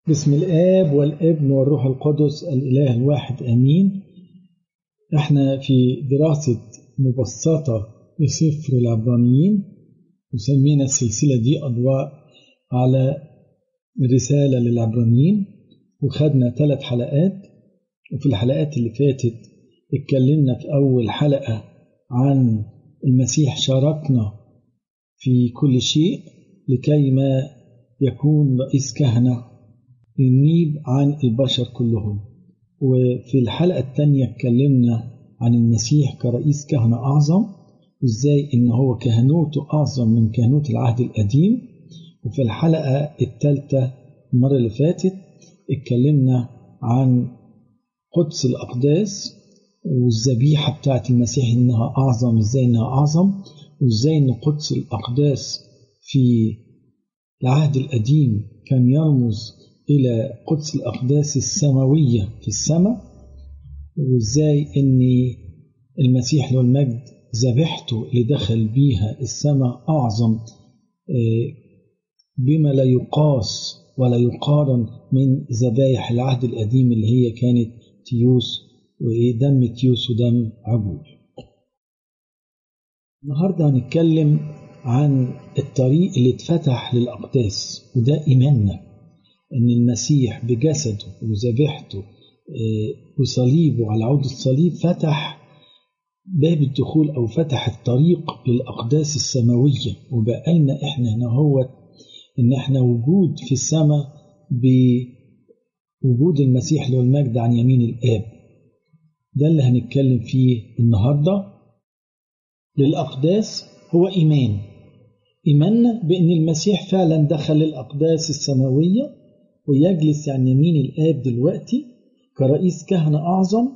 بسم الآب والابن والروح القدس الإله الواحد آمين احنا في دراسة مبسطة لسفر العبرانيين وسمينا السلسلة دي أضواء على رسالة للعبرانيين وخدنا ثلاث حلقات وفي الحلقات اللي فاتت اتكلمنا في أول حلقة عن المسيح شاركنا في كل شيء لكي ما يكون رئيس كهنة ينيب عن البشر كلهم وفي الحلقة الثانية اتكلمنا عن المسيح كرئيس كهنة أعظم وإزاي إن هو كهنوته أعظم من كهنوت العهد القديم وفي الحلقة الثالثة المرة اللي فاتت اتكلمنا عن قدس الأقداس والذبيحة بتاعت المسيح إنها أعظم إزاي إنها أعظم وإزاي إن قدس الأقداس في العهد القديم كان يرمز إلى قدس الأقداس السماوية في السماء وإزاي إن المسيح له المجد ذبيحته اللي دخل بيها السماء أعظم بما لا يقاس ولا يقارن من ذبايح العهد القديم اللي هي كانت تيوس ودم تيوس ودم عجول النهاردة هنتكلم عن الطريق اللي اتفتح للأقداس وده إيماننا ان المسيح بجسده وذبيحته وصليبه على عود الصليب فتح باب الدخول او فتح الطريق للاقداس السماويه وبقى لنا احنا هنا هو ان احنا وجود في السماء بوجود المسيح له المجد عن يمين الاب ده اللي هنتكلم فيه النهارده للاقداس هو ايمان ايماننا بان المسيح فعلا دخل الاقداس السماويه ويجلس عن يمين الآب دلوقتي كرئيس كهنة أعظم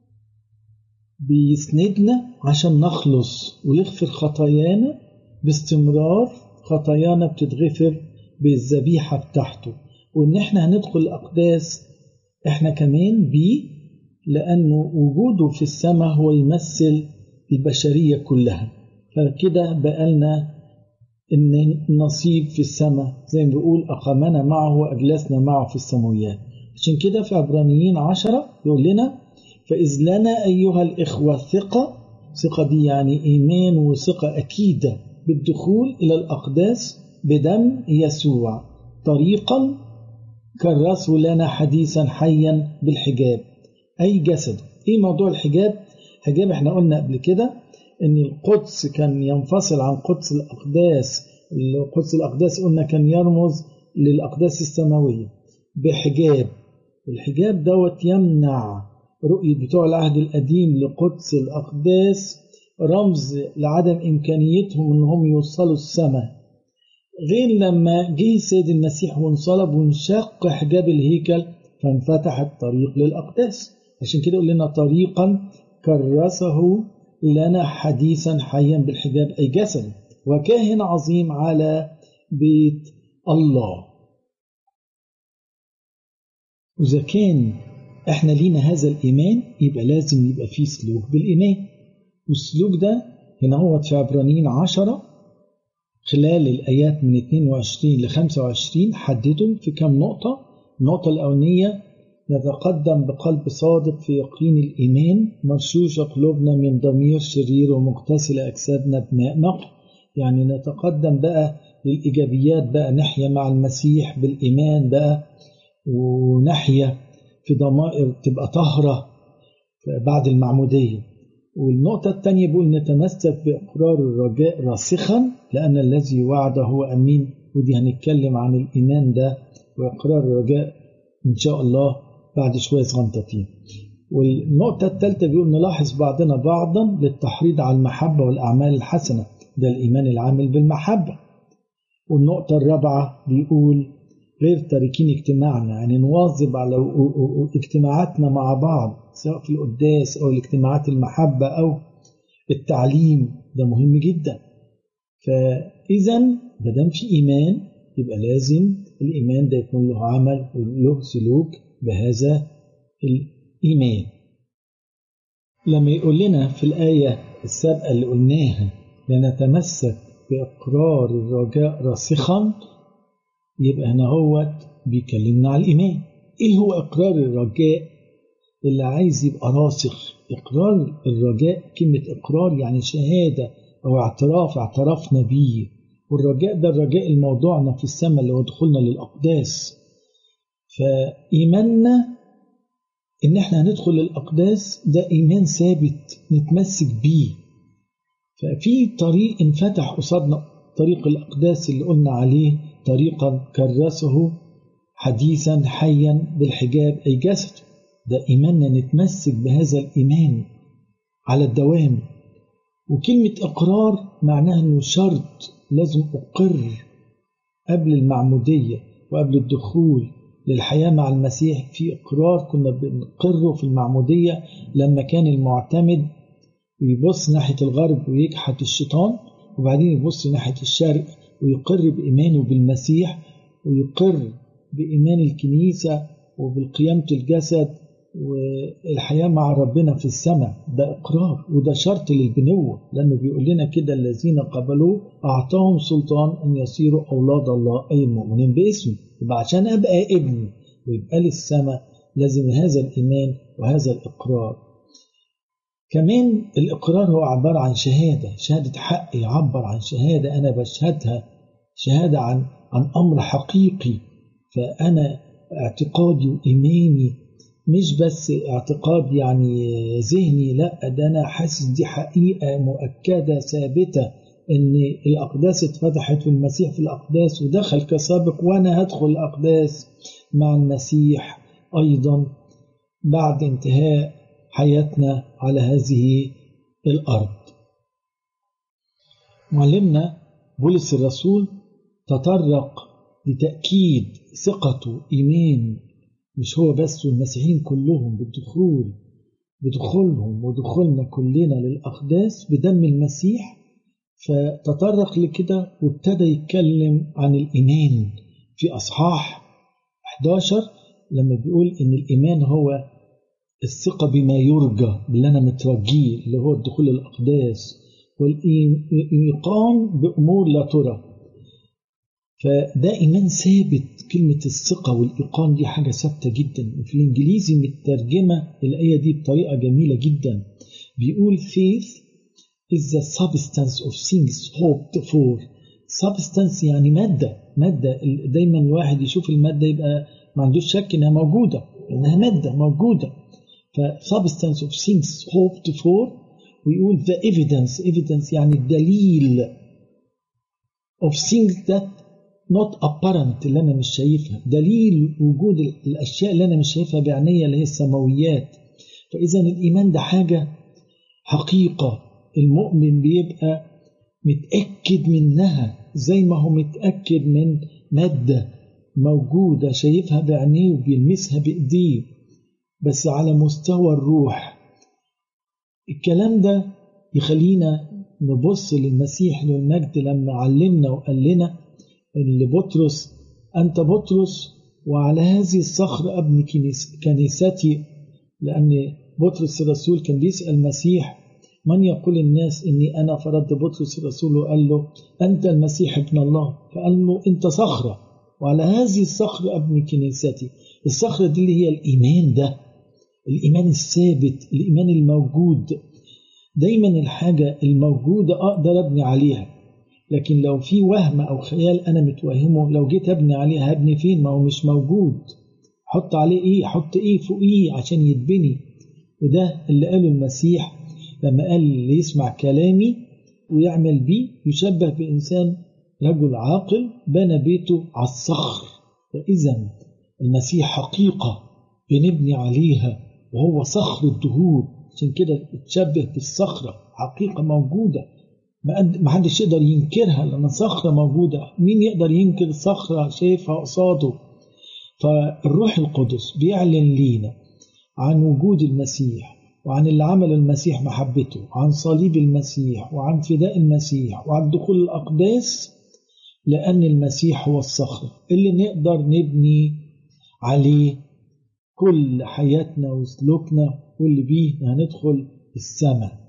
بيسندنا عشان نخلص ويغفر خطايانا باستمرار خطايانا بتتغفر بالذبيحة بتاعته وإن إحنا هندخل الأقداس إحنا كمان بيه لأنه وجوده في السماء هو يمثل البشرية كلها فكده بقالنا ان النصيب في السماء زي ما بيقول اقامنا معه واجلسنا معه في السماويات عشان كده في عبرانيين عشرة يقول لنا فإذ لنا أيها الإخوة ثقة ثقة دي يعني إيمان وثقة أكيدة بالدخول إلى الأقداس بدم يسوع طريقا كرسوا لنا حديثا حيا بالحجاب أي جسد إيه موضوع الحجاب؟ حجاب احنا قلنا قبل كده ان القدس كان ينفصل عن قدس الاقداس قدس الاقداس قلنا كان يرمز للاقداس السماويه بحجاب الحجاب دوت يمنع رؤيه بتوع العهد القديم لقدس الاقداس رمز لعدم امكانيتهم انهم يوصلوا السماء غير لما جه سيد المسيح وانصلب وانشق حجاب الهيكل فانفتح الطريق للاقداس عشان كده يقول لنا طريقا كرسه لنا حديثا حيا بالحجاب أي جسد وكاهن عظيم على بيت الله وإذا كان احنا لينا هذا الإيمان يبقى لازم يبقى فيه سلوك بالإيمان والسلوك ده هنا هو في عبرانيين عشرة خلال الآيات من 22 ل 25 حددوا في كم نقطة النقطة الأولانية نتقدم بقلب صادق في يقين الإيمان مرشوش قلوبنا من ضمير شرير ومغتسل أجسادنا بماء نقي يعني نتقدم بقى للإيجابيات بقى نحيا مع المسيح بالإيمان بقى ونحيا في ضمائر تبقى طهرة بعد المعمودية والنقطة الثانية بيقول نتمسك بإقرار الرجاء راسخا لأن الذي وعد هو أمين ودي هنتكلم عن الإيمان ده وإقرار الرجاء إن شاء الله بعد شوية صغنطتين والنقطة الثالثة بيقول نلاحظ بعضنا بعضا للتحريض على المحبة والأعمال الحسنة ده الإيمان العامل بالمحبة والنقطة الرابعة بيقول غير تاركين اجتماعنا يعني نواظب على اجتماعاتنا مع بعض سواء في القداس أو الاجتماعات المحبة أو التعليم ده مهم جدا فإذا ما دام في إيمان يبقى لازم الإيمان ده يكون له عمل وله سلوك بهذا الإيمان لما يقول لنا في الآية السابقة اللي قلناها لنتمسك بإقرار الرجاء راسخا يبقى هنا هو بيكلمنا على الإيمان إيه هو إقرار الرجاء اللي عايز يبقى راسخ إقرار الرجاء كلمة إقرار يعني شهادة أو اعتراف اعترفنا بيه والرجاء ده الرجاء الموضوعنا في السماء اللي هو دخولنا للأقداس فإيماننا إن إحنا هندخل للأقداس ده إيمان ثابت نتمسك بيه ففي طريق انفتح قصادنا طريق الأقداس اللي قلنا عليه طريقا كرسه حديثا حيا بالحجاب أي جسد ده إيماننا نتمسك بهذا الإيمان على الدوام وكلمة إقرار معناها أنه شرط لازم أقر قبل المعمودية وقبل الدخول للحياة مع المسيح في إقرار كنا بنقره في المعمودية لما كان المعتمد يبص ناحية الغرب ويجحد الشيطان وبعدين يبص ناحية الشرق ويقر بإيمانه بالمسيح ويقر بإيمان الكنيسة وبالقيامة الجسد والحياة مع ربنا في السماء ده إقرار وده شرط للبنوة لأنه بيقول لنا كده الذين قبلوه أعطاهم سلطان أن يصيروا أولاد الله أي المؤمنين باسمه يبقى عشان أبقى ابن ويبقى لي السماء لازم هذا الإيمان وهذا الإقرار كمان الإقرار هو عبارة عن شهادة شهادة حق يعبر عن شهادة أنا بشهدها شهادة عن عن أمر حقيقي فأنا اعتقادي وإيماني مش بس اعتقاد يعني ذهني لا ده أنا حاسس دي حقيقة مؤكدة ثابتة إن الأقداس اتفتحت في المسيح في الأقداس ودخل كسابق وأنا هدخل الأقداس مع المسيح أيضا بعد انتهاء حياتنا على هذه الأرض معلمنا بولس الرسول تطرق لتأكيد ثقته إيمان مش هو بس والمسيحيين كلهم بالدخول بدخولهم ودخولنا كلنا للأقداس بدم المسيح فتطرق لكده وابتدى يتكلم عن الإيمان في أصحاح 11 لما بيقول إن الإيمان هو الثقة بما يرجى باللي أنا مترجيه اللي هو الدخول الأقداس والإيقان بأمور لا ترى فده إيمان ثابت كلمة الثقة والإيقان دي حاجة ثابتة جدا وفي الإنجليزي مترجمة الآية دي بطريقة جميلة جدا بيقول faith is the substance of things hoped for substance يعني مادة مادة دايما الواحد يشوف المادة يبقى ما عندوش شك إنها موجودة إنها مادة موجودة ف substance of things hoped for ويقول the evidence evidence يعني الدليل of things that not apparent اللي أنا مش شايفها دليل وجود الأشياء اللي أنا مش شايفها بعينيا اللي هي السماويات فإذا الإيمان ده حاجة حقيقة المؤمن بيبقى متأكد منها زي ما هو متأكد من مادة موجودة شايفها بعينيه وبيلمسها بإيديه بس على مستوى الروح الكلام ده يخلينا نبص للمسيح له المجد لما علمنا وقال لنا لبطرس أنت بطرس وعلى هذه الصخر أبني كنيستي لأن بطرس الرسول كان بيسأل المسيح من يقول الناس إني أنا فرد بطرس الرسول وقال له أنت المسيح ابن الله فقال له أنت صخرة وعلى هذه الصخر أبني كنيستي الصخرة دي اللي هي الإيمان ده الإيمان الثابت الإيمان الموجود دايما الحاجة الموجودة أقدر أبني عليها لكن لو في وهم أو خيال أنا متوهمه لو جيت أبني عليه هبني فين ما هو مش موجود حط عليه إيه حط إيه فوقيه عشان يتبني وده اللي قاله المسيح لما قال اللي يسمع كلامي ويعمل بيه يشبه بإنسان رجل عاقل بنى بيته على الصخر فإذا المسيح حقيقة بنبني عليها وهو صخر الدهور عشان كده اتشبه بالصخرة حقيقة موجودة ما حدش يقدر ينكرها لأن صخرة موجودة مين يقدر ينكر صخرة شايفها قصاده فالروح القدس بيعلن لينا عن وجود المسيح وعن اللي عمل المسيح محبته وعن صليب المسيح وعن فداء المسيح وعن دخول الأقداس لأن المسيح هو الصخر اللي نقدر نبني عليه كل حياتنا وسلوكنا واللي بيه هندخل السماء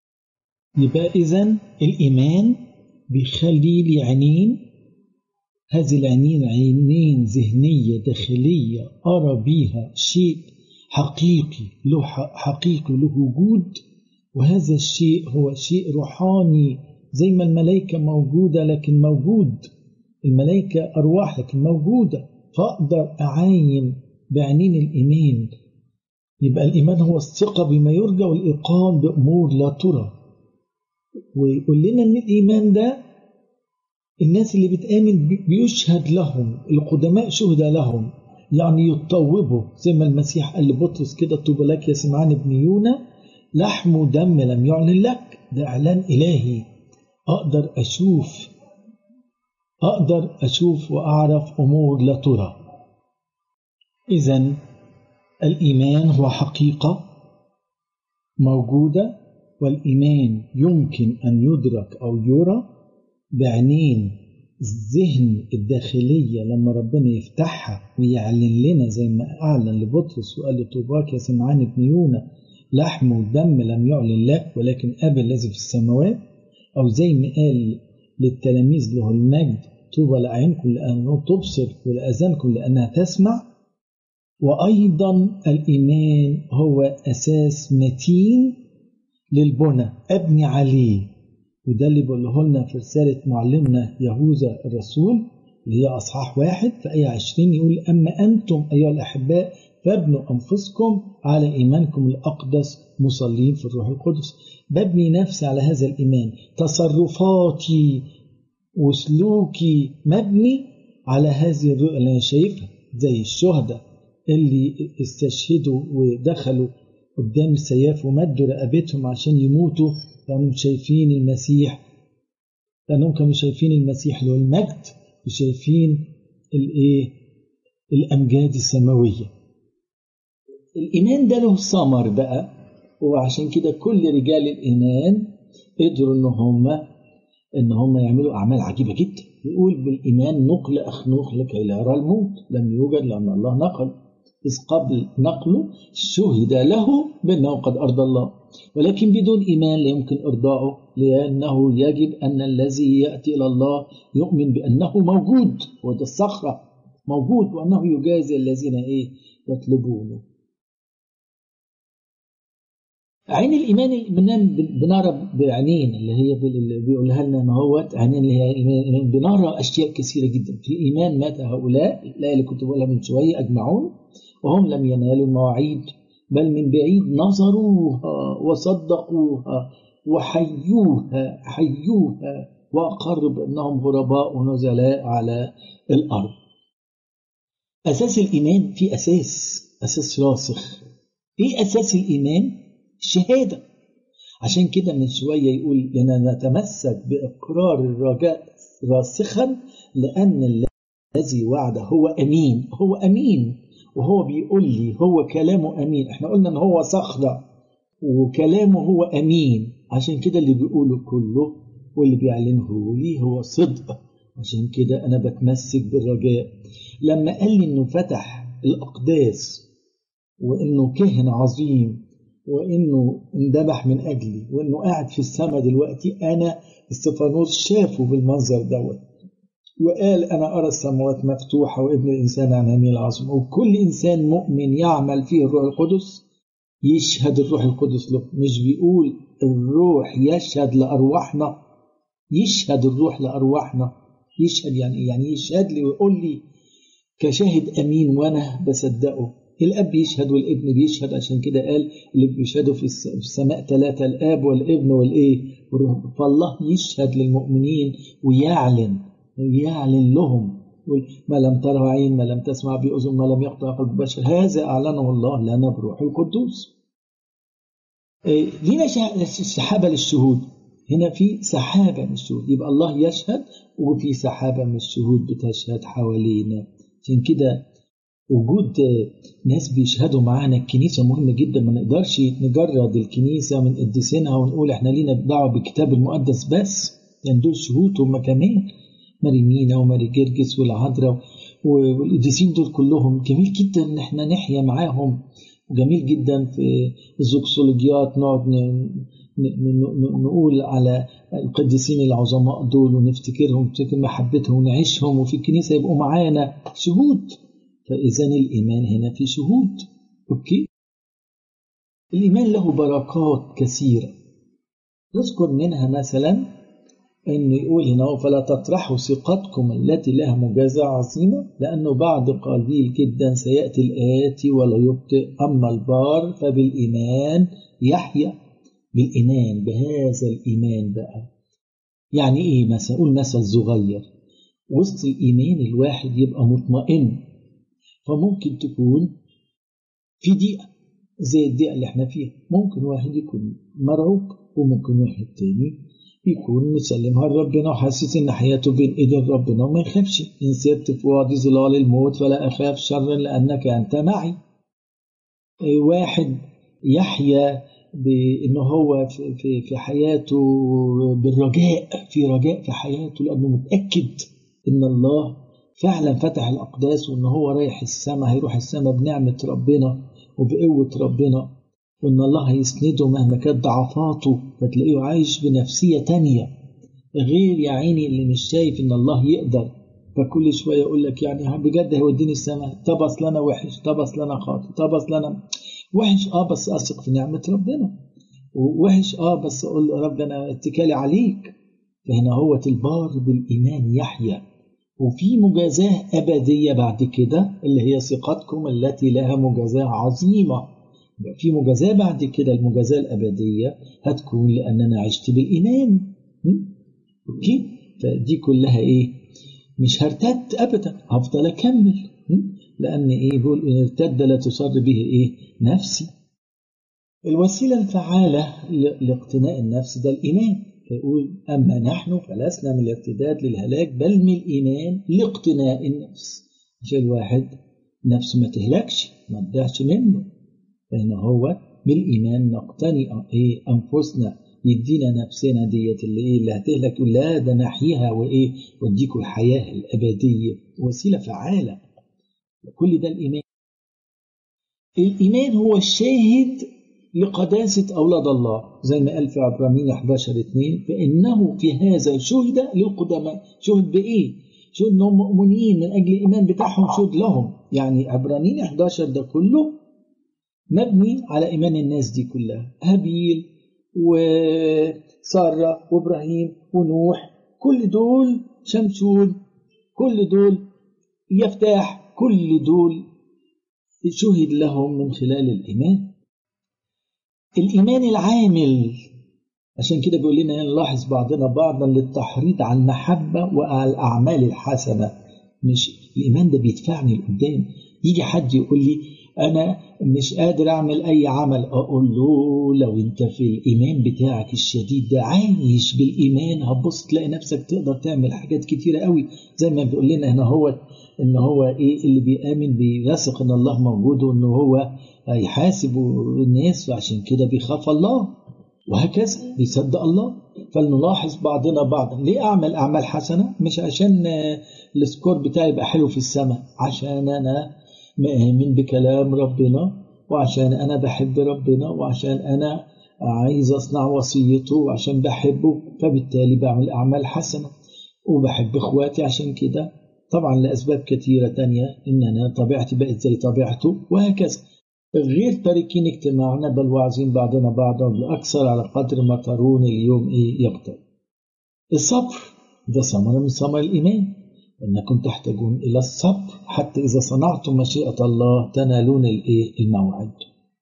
يبقى إذا الإيمان بيخلي لي عينين هذه العينين عينين ذهنية داخلية أرى بيها شيء حقيقي له حقيقي له وجود وهذا الشيء هو شيء روحاني زي ما الملائكة موجودة لكن موجود الملائكة أرواح لكن موجودة فأقدر أعاين بعينين الإيمان يبقى الإيمان هو الثقة بما يرجى والإيقان بأمور لا ترى ويقول لنا إن الإيمان ده الناس اللي بتآمن بيشهد لهم القدماء شهد لهم يعني يطوبوا زي ما المسيح قال لبطرس كده طوبى لك يا سمعان ابن يونا لحم ودم لم يعلن لك ده إعلان إلهي أقدر أشوف أقدر أشوف وأعرف أمور لا ترى إذا الإيمان هو حقيقة موجودة والإيمان يمكن أن يدرك أو يرى بعينين الذهن الداخلية لما ربنا يفتحها ويعلن لنا زي ما أعلن لبطرس وقال لطوباك يا سمعان ابن يونا لحم ودم لم يعلن لك ولكن أبي الذي في السماوات أو زي ما قال للتلاميذ له المجد طوبى لأعينكم لأنه تبصر ولأذانكم لأنها تسمع وأيضا الإيمان هو أساس متين للبنى أبني عليه وده اللي بقوله لنا في رسالة معلمنا يهوذا الرسول اللي هي أصحاح واحد في آية عشرين يقول أما أنتم أيها الأحباء فابنوا أنفسكم على إيمانكم الأقدس مصلين في الروح القدس ببني نفسي على هذا الإيمان تصرفاتي وسلوكي مبني على هذه الرؤية اللي أنا شايفها زي الشهداء اللي استشهدوا ودخلوا قدام السياف ومدوا رقبتهم عشان يموتوا كانوا شايفين المسيح لأنهم كانوا شايفين المسيح له المجد وشايفين الإيه الأمجاد السماوية الإيمان ده له ثمر بقى وعشان كده كل رجال الإيمان قدروا إن هم إن هم يعملوا أعمال عجيبة جدا يقول بالإيمان نقل أخنوخ لكي لا يرى الموت لم يوجد لأن الله نقل إذ قبل نقله شهد له بأنه قد أرضى الله ولكن بدون إيمان لا يمكن إرضاؤه لأنه يجب أن الذي يأتي إلى الله يؤمن بأنه موجود وده الصخرة موجود وأنه يجازي الذين إيه يطلبونه عين الإيمان الإيمان بنرى بعينين اللي هي اللي بيقولها لنا ما هو عينين اللي هي الإيمان بنرى أشياء كثيرة جدا في الإيمان مات هؤلاء الآية اللي كنت بقولها من شوية أجمعون وهم لم ينالوا المواعيد بل من بعيد نظروها وصدقوها وحيوها حيوها وأقروا بأنهم غرباء ونزلاء على الأرض أساس الإيمان في أساس أساس راسخ إيه أساس الإيمان؟ الشهادة عشان كده من شوية يقول لنا نتمسك بإقرار الرجاء راسخا لأن الذي وعد هو أمين هو أمين وهو بيقول لي هو كلامه أمين احنا قلنا ان هو صخرة وكلامه هو أمين عشان كده اللي بيقوله كله واللي بيعلنه لي هو صدق عشان كده أنا بتمسك بالرجاء لما قال لي إنه فتح الأقداس وإنه كاهن عظيم وإنه اندبح من أجلي وإنه قاعد في السماء دلوقتي أنا استفانوس شافه بالمنظر دوت وقال أنا أرى السماوات مفتوحة وابن الإنسان عن يمين العظم وكل إنسان مؤمن يعمل فيه الروح القدس يشهد الروح القدس له مش بيقول الروح يشهد لأرواحنا يشهد الروح لأرواحنا يشهد يعني يعني يشهد لي ويقول لي كشاهد أمين وأنا بصدقه الأب يشهد والابن بيشهد عشان كده قال اللي بيشهدوا في السماء ثلاثة الآب والابن والإيه فالله يشهد للمؤمنين ويعلن يعلن لهم ما لم تره عين ما لم تسمع بأذن ما لم يقطع قلب بشر هذا أعلنه الله لنا بروح القدوس لينا سحابة للشهود هنا في سحابة من الشهود يبقى الله يشهد وفي سحابة من الشهود بتشهد حوالينا عشان كده وجود ناس بيشهدوا معانا الكنيسة مهمة جدا ما نقدرش نجرد الكنيسة من قديسينها ونقول احنا لينا دعوة بالكتاب المقدس بس لأن يعني دول شهود هم كمان ماري مينا وماري جرجس والعذراء والقديسين دول كلهم جميل جدا ان احنا نحيا معاهم وجميل جدا في الزوكسولوجيات نقعد نقول على القديسين العظماء دول ونفتكرهم نفتكر محبتهم ونعيشهم وفي الكنيسة يبقوا معانا شهود فإذا الإيمان هنا في شهود أوكي الإيمان له بركات كثيرة نذكر منها مثلا أن يقول هنا فلا تطرحوا ثقتكم التي لها مجازة عظيمة لأنه بعد قليل جدا سيأتي الآتي ولا يبطئ أما البار فبالإيمان يحيى بالإيمان بهذا الإيمان بقى يعني إيه مثلا قول مثل صغير وسط الإيمان الواحد يبقى مطمئن فممكن تكون في دقيقة زي الدقيقة اللي احنا فيها ممكن واحد يكون مرعوب وممكن واحد تاني يكون مسلمها لربنا وحاسس ان حياته بين ايدين ربنا وما يخافش ان سرت في وادي ظلال الموت فلا اخاف شرا لانك انت معي واحد يحيا بان هو في في حياته بالرجاء في رجاء في حياته لانه متاكد ان الله فعلا فتح الاقداس وان هو رايح السماء هيروح السماء بنعمه ربنا وبقوه ربنا وإن الله هيسنده مهما كانت ضعفاته فتلاقيه عايش بنفسية تانية غير يا عيني اللي مش شايف إن الله يقدر فكل شوية يقول لك يعني بجد هيوديني السماء طب أصل أنا وحش طب أصل أنا خاطئ طب أصل أنا وحش أه بس أثق في نعمة ربنا ووحش أه بس أقول له رب أنا اتكالي عليك فهنا هو البار بالإيمان يحيى وفي مجازاة أبدية بعد كده اللي هي ثقتكم التي لها مجازاة عظيمة في مجازاة بعد كده المجازاة الأبدية هتكون لأن أنا عشت بالإيمان أوكي فدي كلها إيه مش هرتد أبدا هفضل أكمل لأن إيه بيقول إن ارتد لا تصر به إيه نفسي الوسيلة الفعالة لاقتناء النفس ده الإيمان فيقول أما نحن فلسنا من الارتداد للهلاك بل من الإيمان لاقتناء النفس عشان الواحد نفسه ما تهلكش ما تضيعش منه لأن هو بالإيمان نقتني إيه أنفسنا يدينا نفسنا ديت اللي إيه اللي هتهلك لا ده نحيها وإيه واديكوا الحياة الأبدية وسيلة فعالة كل ده الإيمان الإيمان هو الشاهد لقداسة أولاد الله زي ما قال في عبرانيين 11 2 فإنه في هذا شهد للقدماء شهد بإيه؟ شهد إنهم مؤمنين من أجل الإيمان بتاعهم شهد لهم يعني عبرانيين 11 ده كله مبني على إيمان الناس دي كلها هابيل وسارة وإبراهيم ونوح كل دول شمشون كل دول يفتاح كل دول شهد لهم من خلال الإيمان الإيمان العامل عشان كده بيقول لنا نلاحظ بعضنا بعضا للتحريض على المحبة وعلى الأعمال الحسنة مش الإيمان ده بيدفعني لقدام يجي حد يقول لي أنا مش قادر أعمل أي عمل أقول له لو أنت في الإيمان بتاعك الشديد ده عايش بالإيمان هتبص تلاقي نفسك تقدر تعمل حاجات كتيرة قوي زي ما بيقول لنا هنا هو إن هو إيه اللي بيآمن بيثق إن الله موجود وإن هو هيحاسب الناس وعشان كده بيخاف الله وهكذا بيصدق الله فلنلاحظ بعضنا بعضا ليه أعمل أعمال حسنة مش عشان السكور بتاعي يبقى حلو في السماء عشان أنا مآمن بكلام ربنا وعشان أنا بحب ربنا وعشان أنا عايز أصنع وصيته وعشان بحبه فبالتالي بعمل أعمال حسنة وبحب إخواتي عشان كده طبعا لأسباب كثيرة تانية إن أنا طبيعتي بقت زي طبيعته وهكذا غير تاركين اجتماعنا بل واعظين بعضنا بعضا بالأكثر على قدر ما ترون اليوم إيه يقتل الصبر ده ثمرة من ثمر الإيمان أنكم تحتاجون إلى الصبر حتى إذا صنعتم مشيئة الله تنالون الإيه الموعد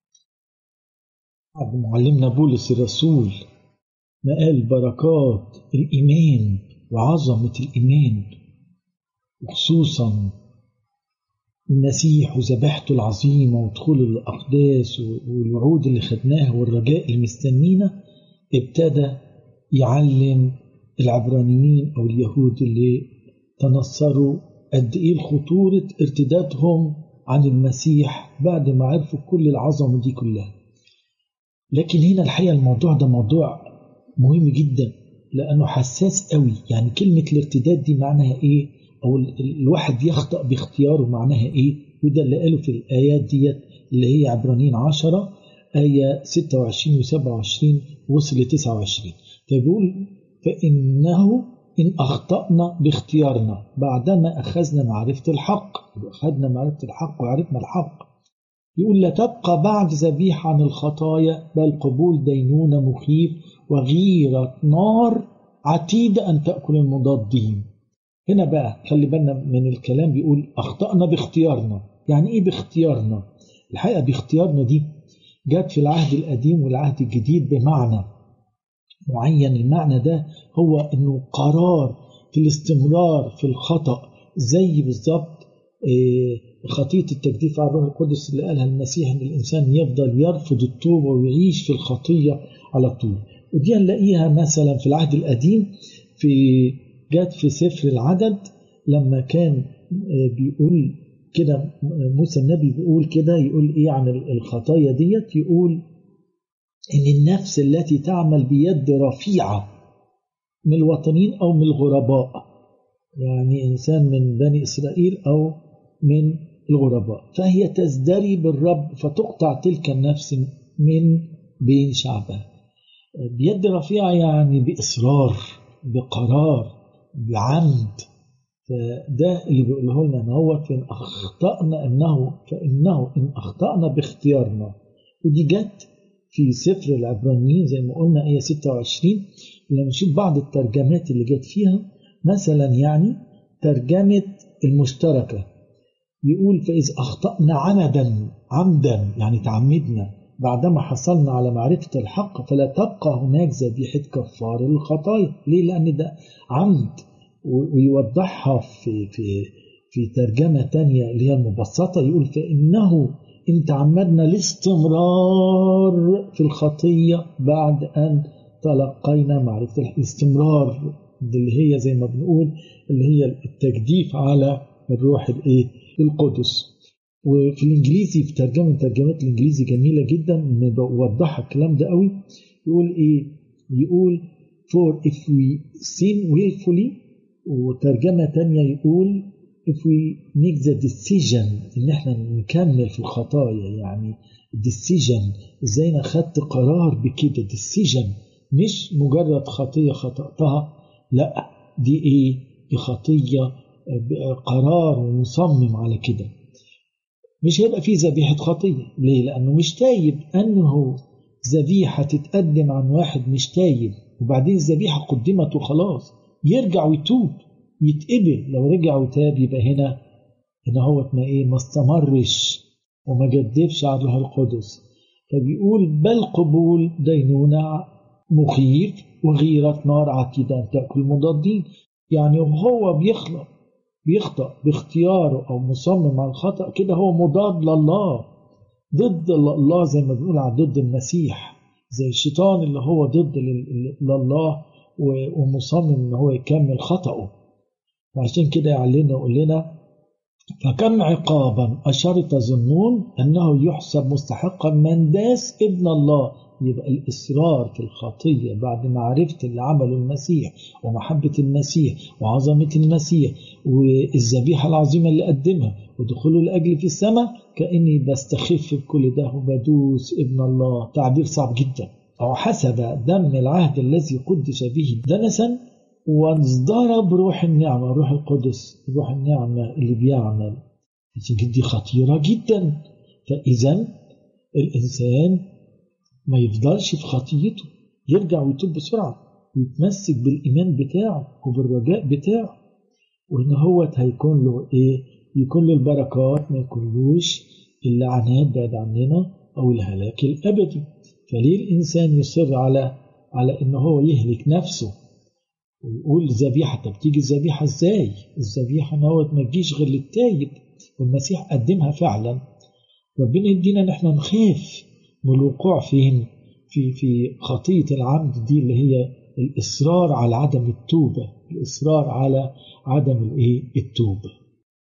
معلمنا بولس الرسول ما قال بركات الإيمان وعظمة الإيمان وخصوصا المسيح وذبيحته العظيمة ودخول الأقداس والوعود اللي خدناها والرجاء اللي مستنينا ابتدى يعلم العبرانيين أو اليهود اللي تنصروا قد إيه خطورة ارتدادهم عن المسيح بعد ما عرفوا كل العظمة دي كلها لكن هنا الحقيقة الموضوع ده موضوع مهم جدا لأنه حساس قوي يعني كلمة الارتداد دي معناها إيه أو الواحد يخطأ باختياره معناها إيه وده اللي قاله في الآيات ديت اللي هي عبرانيين عشرة آية 26 و 27 وصل ل 29 فبيقول فإنه إن أخطأنا باختيارنا بعدما أخذنا معرفة الحق أخذنا معرفة الحق وعرفنا الحق يقول لا تبقى بعد ذبيحة عن الخطايا بل قبول دينونة مخيف وغيرة نار عتيدة أن تأكل المضادين هنا بقى خلي بالنا من الكلام بيقول أخطأنا باختيارنا يعني إيه باختيارنا الحقيقة باختيارنا دي جت في العهد القديم والعهد الجديد بمعنى معين المعنى ده هو انه قرار في الاستمرار في الخطأ زي بالظبط خطية التجديف على الروح القدس اللي قالها المسيح ان الانسان يفضل يرفض التوبة ويعيش في الخطية على طول ودي هنلاقيها مثلا في العهد القديم في جت في سفر العدد لما كان بيقول كده موسى النبي بيقول كده يقول ايه عن الخطايا ديت يقول ان النفس التي تعمل بيد رفيعه من الوطنيين او من الغرباء يعني انسان من بني اسرائيل او من الغرباء فهي تزدري بالرب فتقطع تلك النفس من بين شعبها بيد رفيعه يعني باصرار بقرار بعمد فده اللي بيقوله لنا ان هو فإن أخطأنا أنه فإنه إن أخطأنا باختيارنا ودي جت في سفر العبرانيين زي ما قلنا آية 26 لما نشوف بعض الترجمات اللي جت فيها مثلا يعني ترجمة المشتركة يقول فإذ أخطأنا عمدا عمدا يعني تعمدنا بعدما حصلنا على معرفة الحق فلا تبقى هناك ذبيحة كفار الخطايا ليه؟ لأن ده عمد ويوضحها في في في ترجمة تانية اللي هي المبسطة يقول فإنه إن تعمدنا الاستمرار في الخطية بعد أن تلقينا معرفة الاستمرار اللي هي زي ما بنقول اللي هي التجديف على الروح الايه القدس وفي الانجليزي في ترجمه ترجمات الانجليزي جميله جدا بوضحها الكلام ده قوي يقول ايه يقول for if we sin willfully وترجمة تانية يقول if we make the decision ان احنا نكمل في الخطايا يعني decision ازاي انا خدت قرار بكده decision مش مجرد خطية خطأتها لا دي ايه دي خطية قرار ومصمم على كده مش هيبقى فيه ذبيحة خطية ليه لأنه مش تايب أنه ذبيحة تتقدم عن واحد مش تايب وبعدين الذبيحة قدمت وخلاص يرجع ويتوب يتقبل لو رجع وتاب يبقى هنا هنا هو ما ايه ما استمرش وما جدفش على الروح القدس فبيقول بل قبول دينونة مخيف وغيرة نار عتيدة أن تأكل المضادين يعني وهو بيخلق بيخطأ باختياره أو مصمم على الخطأ كده هو مضاد لله ضد الله زي ما بنقول على ضد المسيح زي الشيطان اللي هو ضد لله ومصمم ان هو يكمل خطأه وعشان كده يعلنا يقول لنا فكم عقابا أشار تظنون أنه يحسب مستحقا من داس ابن الله يبقى الإصرار في الخطية بعد معرفة اللي عمله المسيح ومحبة المسيح وعظمة المسيح والذبيحة العظيمة اللي قدمها ودخوله لأجل في السماء كأني بستخف بكل ده وبدوس ابن الله تعبير صعب جدا أو حسب دم العهد الذي قدس به دنسا وازدرى بروح النعمة روح القدس روح النعمة اللي بيعمل دي خطيرة جدا فإذا الإنسان ما يفضلش في خطيته يرجع ويتوب بسرعة ويتمسك بالإيمان بتاعه وبالرجاء بتاعه وإن هو هيكون له إيه يكون له البركات ما يكونلوش اللعنات بعد عننا أو الهلاك الأبدي فليه الإنسان يصر على على إن هو يهلك نفسه ويقول ذبيحة طب تيجي الذبيحة إزاي؟ الذبيحة إن هو ما تجيش غير للتايب والمسيح قدمها فعلا ربنا يدينا إن إحنا نخاف من الوقوع فين؟ في في خطية العمد دي اللي هي الإصرار على عدم التوبة، الإصرار على عدم الإيه؟ التوبة.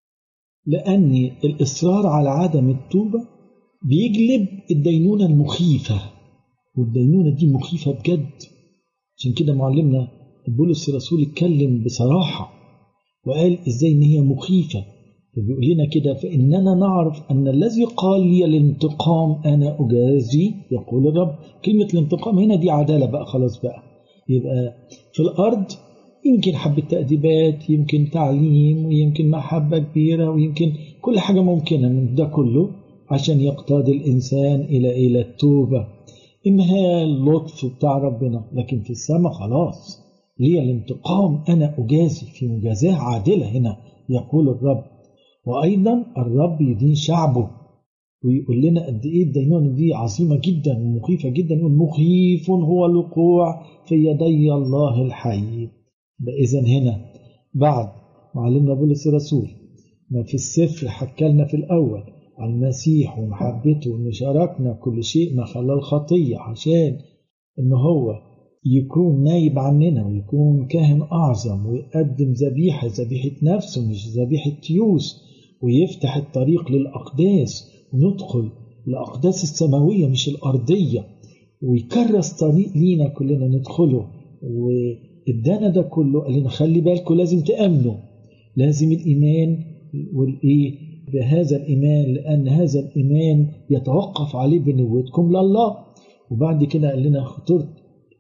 لأن الإصرار على عدم التوبة بيجلب الدينونة المخيفة والدينونة دي مخيفة بجد عشان كده معلمنا بولس الرسول اتكلم بصراحة وقال ازاي ان هي مخيفة فبيقول لنا كده فإننا نعرف أن الذي قال لي الانتقام أنا أجازي يقول الرب كلمة الانتقام هنا دي عدالة بقى خلاص بقى يبقى في الأرض يمكن حبة تأديبات يمكن تعليم ويمكن محبة كبيرة ويمكن كل حاجة ممكنة من ده كله عشان يقتاد الإنسان إلى إلى التوبة إنها اللطف بتاع ربنا لكن في السماء خلاص لي الانتقام أنا أجازي في مجازاة عادلة هنا يقول الرب وأيضا الرب يدين شعبه ويقول لنا قد إيه الدينونة دي عظيمة جدا ومخيفة جدا يقول مخيف هو الوقوع في يدي الله الحي إذا هنا بعد معلمنا بولس الرسول ما في السفر حكى لنا في الأول عن المسيح ومحبته وإنه شاركنا كل شيء ما خلى الخطية عشان إن هو يكون نايب عننا ويكون كاهن أعظم ويقدم ذبيحة ذبيحة نفسه مش ذبيحة تيوس ويفتح الطريق للأقداس وندخل الأقداس السماوية مش الأرضية ويكرس طريق لينا كلنا ندخله وإدانا ده كله قال لنا خلي بالكم لازم تأمنوا لازم الإيمان والإيه بهذا الإيمان لأن هذا الإيمان يتوقف عليه بنوتكم لله وبعد كده قال لنا خطورة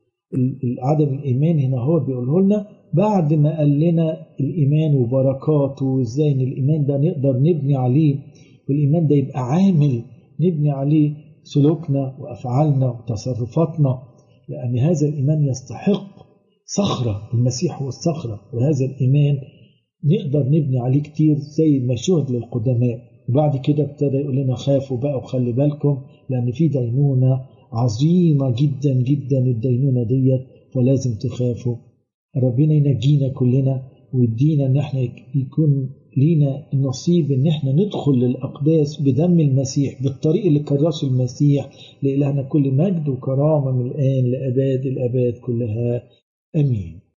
عدم الإيمان هنا هو بيقوله لنا بعد ما قال لنا الإيمان وبركاته وإزاي إن الإيمان ده نقدر نبني عليه والإيمان ده يبقى عامل نبني عليه سلوكنا وأفعالنا وتصرفاتنا لأن هذا الإيمان يستحق صخرة المسيح هو الصخرة وهذا الإيمان نقدر نبني عليه كتير زي ما شهد للقدماء وبعد كده ابتدى يقول لنا خافوا بقى وخلي بالكم لأن في دينونة عظيمة جدا جدا الدينونة ديت فلازم تخافوا ربنا ينجينا كلنا ويدينا ان احنا يكون لينا النصيب ان احنا ندخل للاقداس بدم المسيح بالطريق اللي كرسه المسيح لإلهنا كل مجد وكرامه من الان لاباد الاباد كلها امين